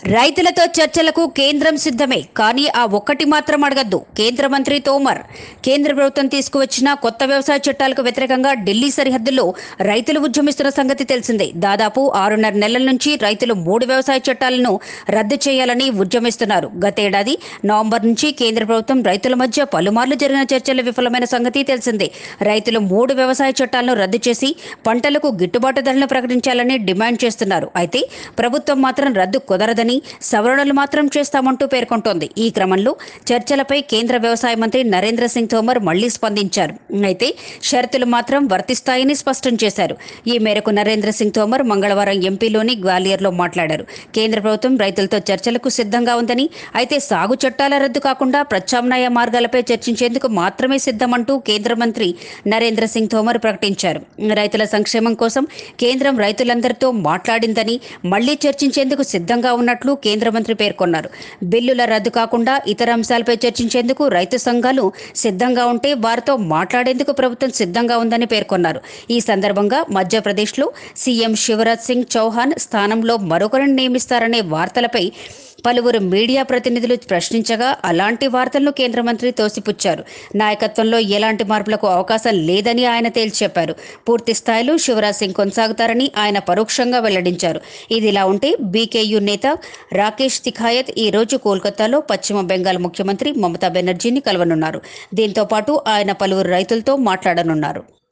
రైతులతో చర్చలకు కేంద్రం సిద్ధమే కానీ ఆ ఒక్కటి మాత్రం అడగద్దు కేంద్ర మంత్రి తోమర్ కేంద్ర ప్రభుత్వం తీసుకువచ్చిన కొత్త వ్యవసాయ చట్టాలకు వ్యతిరేకంగా ఢిల్లీ సరిహద్దుల్లో రైతులు ఉద్యమిస్తున్న సంగతి తెలిసిందే దాదాపు ఆరున్నర నెలల నుంచి రైతులు మూడు వ్యవసాయ చట్టాలను రద్దు చేయాలని ఉద్యమిస్తున్నారు గతేడాది నవంబర్ నుంచి కేంద్ర ప్రభుత్వం రైతుల మధ్య పలుమార్లు జరిగిన చర్చలు విఫలమైన సంగతి తెలిసిందే రైతులు మూడు వ్యవసాయ చట్టాలను రద్దు చేసి పంటలకు గిట్టుబాటు ధరలను ప్రకటించాలని డిమాండ్ చేస్తున్నారు అయితే ప్రభుత్వం మాత్రం రద్దు కుదరదని సవరణలు మాత్రం చేస్తామంటూ పేర్కొంటోంది ఈ క్రమంలో చర్చలపై కేంద్ర వ్యవసాయ మంత్రి నరేంద్ర సింగ్ తోమర్ మళ్లీ స్పందించారు అయితే షరతులు మాత్రం వర్తిస్తాయని స్పష్టం చేశారు ఈ మేరకు నరేంద్ర సింగ్ తోమర్ మంగళవారం ఎంపీలోని గ్వాలియర్లో మాట్లాడారు కేంద్ర ప్రభుత్వం రైతులతో చర్చలకు సిద్ధంగా ఉందని అయితే సాగు చట్టాల రద్దు కాకుండా ప్రత్యామ్నాయ మార్గాలపై చర్చించేందుకు మాత్రమే సిద్ధమంటూ కేంద్ర మంత్రి నరేంద్ర సింగ్ తోమర్ ప్రకటించారు రైతుల సంక్షేమం కోసం కేంద్రం రైతులందరితో మాట్లాడిందని మళ్లీ చర్చించేందుకు సిద్ధంగా ఉన్నట్లు కేంద్ర మంత్రి పేర్కొన్నారు బిల్లుల రద్దు కాకుండా ఇతర అంశాలపై చర్చించేందుకు రైతు సంఘాలు సిద్ధంగా ఉంటే వారితో మాట్లాడేందుకు ప్రభుత్వం సిద్ధంగా ఉందని పేర్కొన్నారు ఈ సందర్భంగా మధ్యప్రదేశ్లో సీఎం శివరాజ్ సింగ్ చౌహాన్ స్థానంలో మరొకరిని నియమిస్తారనే వార్తలపై పలువురు మీడియా ప్రతినిధులు ప్రశ్నించగా అలాంటి వార్తలను కేంద్ర మంత్రి తోసిపుచ్చారు నాయకత్వంలో ఎలాంటి మార్పులకు అవకాశం లేదని ఆయన తేల్చి చెప్పారు పూర్తి స్థాయిలో శివరాజ్ సింగ్ కొనసాగుతారని ఆయన పరోక్షంగా వెల్లడించారు ఇదిలా ఉంటే బీకేయూ నేత రాకేష్ తిఖాయత్ ఈ రోజు కోల్కతాలో పశ్చిమ బెంగాల్ ముఖ్యమంత్రి మమతా బెనర్జీని కలవనున్నారు దీంతో పాటు ఆయన పలువురు రైతులతో మాట్లాడనున్నారు